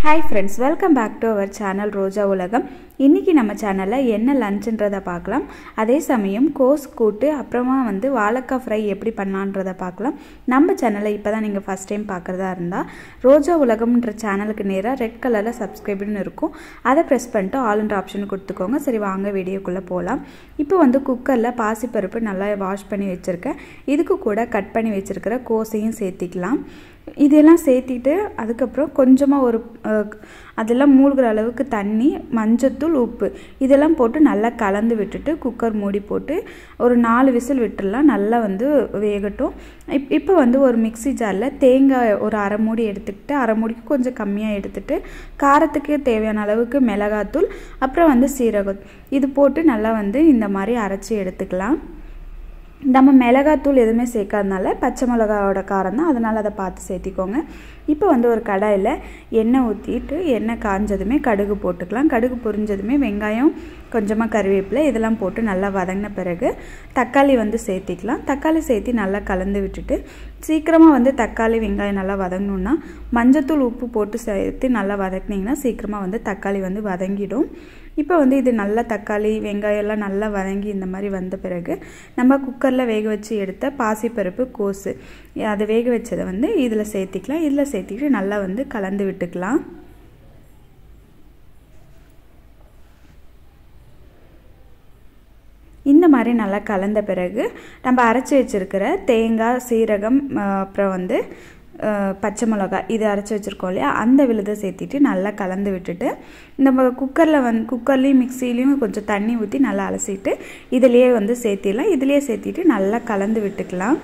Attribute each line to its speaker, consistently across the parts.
Speaker 1: hi friends welcome back to our channel Roja உலகம் இன்றைக்கி நம்ம சேனலில் என்ன லஞ்சுன்றதை பார்க்கலாம் அதே சமயம் கோஸ் கூட்டு அப்புறமா வந்து வாழைக்காய் ஃப்ரை எப்படி பண்ணலான்றதை பார்க்கலாம் நம்ம சேனலை இப்போ தான் நீங்கள் ஃபஸ்ட் டைம் பார்க்குறதா இருந்தால் ரோஜா உலகம்ன்ற சேனலுக்கு நேராக ரெட் கலரில் சப்ஸ்கிரைப்னு இருக்கும் அதை ப்ரெஸ் பண்ணிட்டு ஆல்ன்ற ஆப்ஷன் கொடுத்துக்கோங்க சரி வாங்க வீடியோக்குள்ளே போகலாம் இப்போ வந்து குக்கரில் பாசிப்பருப்பு நல்லா வாஷ் பண்ணி வச்சுருக்கேன் இதுக்கு கூட கட் பண்ணி வச்சுருக்கிற கோஸையும் சேர்த்திக்கலாம் இதெல்லாம் சேர்த்திட்டு அதுக்கப்புறம் கொஞ்சமாக ஒரு அதெல்லாம் மூழ்கிற அளவுக்கு தண்ணி மஞ்சத்தூள் உப்பு இதெல்லாம் போட்டு நல்லா கலந்து விட்டுட்டு குக்கர் மூடி போட்டு ஒரு நாலு விசில் விட்டுடலாம் நல்லா வந்து வேகட்டும் இப் இப்போ வந்து ஒரு மிக்சி ஜாரில் தேங்காய் ஒரு அரை மூடி எடுத்துக்கிட்டு அரை மூடிக்கு கொஞ்சம் கம்மியாக எடுத்துட்டு காரத்துக்கு தேவையான அளவுக்கு மிளகாத்தூள் அப்புறம் வந்து சீரகம் இது போட்டு நல்லா வந்து இந்த மாதிரி அரைச்சி எடுத்துக்கலாம் நம்ம மிளகாத்தூள் எதுவுமே சேர்க்காதனால பச்சை மிளகாவோட காரம் தான் அதனால் அதை பார்த்து சேர்த்திக்கோங்க இப்போ வந்து ஒரு கடாயில் எண்ணெய் ஊற்றிட்டு எண்ணெய் காஞ்சதுமே கடுகு போட்டுக்கலாம் கடுகு பொரிஞ்சதுமே வெங்காயம் கொஞ்சமாக கருவேப்பிலை இதெல்லாம் போட்டு நல்லா வதங்கின பிறகு தக்காளி வந்து சேர்த்திக்கலாம் தக்காளி சேர்த்தி நல்லா கலந்து விட்டுட்டு சீக்கிரமாக வந்து தக்காளி வெங்காயம் நல்லா வதங்கணுன்னா மஞ்சத்தூள் உப்பு போட்டு சேர்த்து நல்லா வதக்குனிங்கன்னா சீக்கிரமாக வந்து தக்காளி வந்து வதங்கிடும் இப்போ வந்து இது நல்லா தக்காளி வெங்காயம் எல்லாம் நல்லா வதங்கி இந்த மாதிரி வந்த பிறகு நம்ம குக்கரில் வேக வச்சு எடுத்த பாசிப்பருப்பு கோஸு அதை வேக வச்சதை வந்து இதில் சேர்த்திக்கலாம் இதில் சேர்த்திட்டு நல்லா வந்து கலந்து விட்டுக்கலாம் இந்த மாதிரி நல்லா கலந்த பிறகு நம்ம அரைச்சி வச்சுருக்கிற தேங்காய் சீரகம் அப்புறம் வந்து பச்சை மிளகா இது அரைச்சி வச்சுருக்கோம் இல்லையா அந்த விழுதை சேர்த்திட்டு நல்லா கலந்து விட்டுட்டு நம்ம குக்கரில் வந்து குக்கர்லேயும் மிக்சிலையும் கொஞ்சம் தண்ணி ஊற்றி நல்லா அலசிட்டு இதிலேயே வந்து சேர்த்திடலாம் இதிலேயே சேர்த்திட்டு நல்லா கலந்து விட்டுக்கலாம்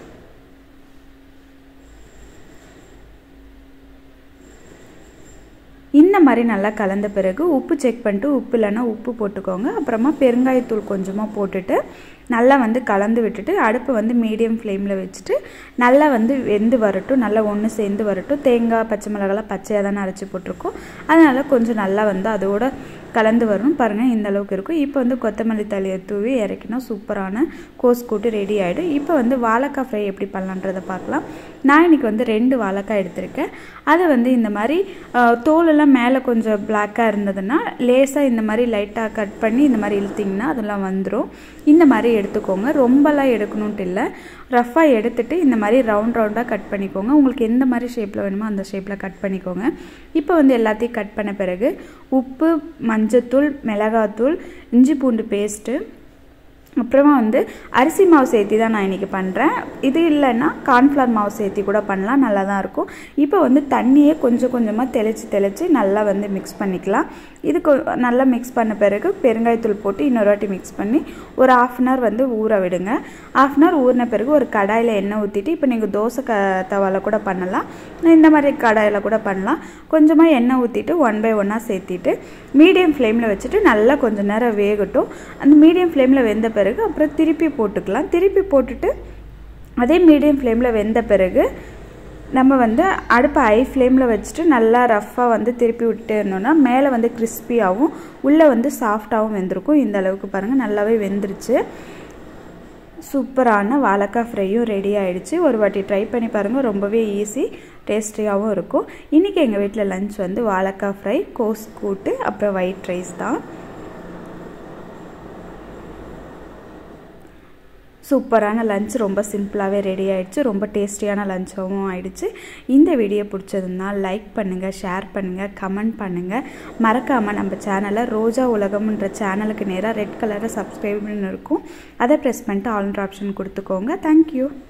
Speaker 1: இந்த மாதிரி நல்லா கலந்த பிறகு உப்பு செக் பண்ணிட்டு உப்பு இல்லைன்னா உப்பு போட்டுக்கோங்க அப்புறமா பெருங்காயத்தூள் கொஞ்சமாக போட்டுட்டு நல்லா வந்து கலந்து விட்டுட்டு அடுப்பை வந்து மீடியம் ஃப்ளேமில் வச்சுட்டு நல்லா வந்து வெந்து வரட்டும் நல்லா ஒன்று சேர்ந்து வரட்டும் தேங்காய் பச்சை மிளகாலாம் பச்சையாக தானே அரைச்சி போட்டிருக்கோம் அதனால் கொஞ்சம் நல்லா வந்து அதோட கலந்து வரணும் பாருங்கள் இந்த அளவுக்கு இருக்கும் இப்போ வந்து கொத்தமல்லி தலையை தூவி இறக்கினா சூப்பரான கோஸ் கூட்டு ரெடி ஆகிடும் இப்போ வந்து வாழைக்காய் ஃப்ரை எப்படி பண்ணலான்றதை பார்க்கலாம் நான் இன்றைக்கி வந்து ரெண்டு வாழைக்காய் எடுத்திருக்கேன் அதை வந்து இந்த மாதிரி தோலெல்லாம் மேலே கொஞ்சம் பிளாக்காக இருந்ததுன்னா லேசாக இந்த மாதிரி லைட்டாக கட் பண்ணி இந்த மாதிரி இழுத்திங்கன்னா அதெல்லாம் வந்துடும் இந்த மாதிரி எடுத்துக்கோங்க ரொம்பலாம் எடுக்கணுன்ட்டு இல்லை ரஃப்பாக எடுத்துகிட்டு இந்த மாதிரி ரவுண்ட் ரவுண்டாக கட் பண்ணிக்கோங்க உங்களுக்கு எந்த மாதிரி ஷேப்பில் வேணுமோ அந்த ஷேப்பில் கட் பண்ணிக்கோங்க இப்போ வந்து எல்லாத்தையும் கட் பண்ண பிறகு உப்பு மஞ்சத்தூள் மிளகாத்தூள் இஞ்சி பூண்டு பேஸ்ட்டு அப்புறமா வந்து அரிசி மாவு சேர்த்தி தான் நான் இன்றைக்கி பண்ணுறேன் இது இல்லைன்னா கார்ன்ஃப்ளவர் மாவு சேர்த்தி கூட பண்ணலாம் நல்லா தான் இருக்கும் இப்போ வந்து தண்ணியே கொஞ்சம் கொஞ்சமாக தெளித்து தெளித்து நல்லா வந்து மிக்ஸ் பண்ணிக்கலாம் இது நல்லா மிக்ஸ் பண்ண பிறகு பெருங்காயத்தூள் போட்டு இன்னொரு வாட்டி மிக்ஸ் பண்ணி ஒரு ஆஃப் அன் ஹவர் வந்து ஊற விடுங்க ஆஃப் அன் ஹவர் ஊறின பிறகு ஒரு கடாயில் எண்ணெய் ஊற்றிட்டு இப்போ நீங்கள் தோசை க தவாவில் கூட பண்ணலாம் இந்த மாதிரி கடாயில் கூட பண்ணலாம் கொஞ்சமாக எண்ணெய் ஊற்றிட்டு ஒன் பை ஒன்னாக சேர்த்திட்டு மீடியம் ஃப்ளேமில் வச்சுட்டு நல்லா கொஞ்சம் நேரம் வேகட்டும் அந்த மீடியம் ஃப்ளேமில் வெந்த பிறகு அப்புறம் திருப்பி போட்டுக்கலாம் திருப்பி போட்டுட்டு அதே மீடியம் ஃப்ளேமில் வெந்த பிறகு நம்ம வந்து அடுப்பை ஹை ஃப்ளேமில் வச்சுட்டு நல்லா ரஃப்பாக வந்து திருப்பி விட்டு இருந்தோம்னா மேலே வந்து கிறிஸ்பியாகவும் உள்ளே வந்து சாஃப்டாகவும் வெந்திருக்கும் இந்த அளவுக்கு பாருங்கள் நல்லாவே வெந்துருச்சு சூப்பரான வாழைக்காய் ஃப்ரையும் ரெடி ஆகிடுச்சு ஒரு வாட்டி ட்ரை பண்ணி பாருங்கள் ரொம்பவே ஈஸி டேஸ்டியாகவும் இருக்கும் இன்றைக்கி எங்கள் வீட்டில் லஞ்ச் வந்து வாழைக்காய் ஃப்ரை கோஸ் கூட்டு அப்புறம் ஒயிட் ரைஸ் தான் சூப்பரான லஞ்ச் ரொம்ப சிம்பிளாகவே ரெடி ஆகிடுச்சு ரொம்ப டேஸ்டியான லஞ்சாகவும் ஆயிடுச்சு இந்த வீடியோ பிடிச்சதுன்னா லைக் பண்ணுங்கள் ஷேர் பண்ணுங்கள் கமெண்ட் பண்ணுங்கள் மறக்காமல் நம்ம சேனலை ரோஜா உலகம்ன்ற சேனலுக்கு நேராக ரெட் கலரில் சப்ஸ்கிரைப்னு இருக்கும் அதை ப்ரெஸ் பண்ணிட்டு ஆல்ன்ற ஆப்ஷன் கொடுத்துக்கோங்க தேங்க்யூ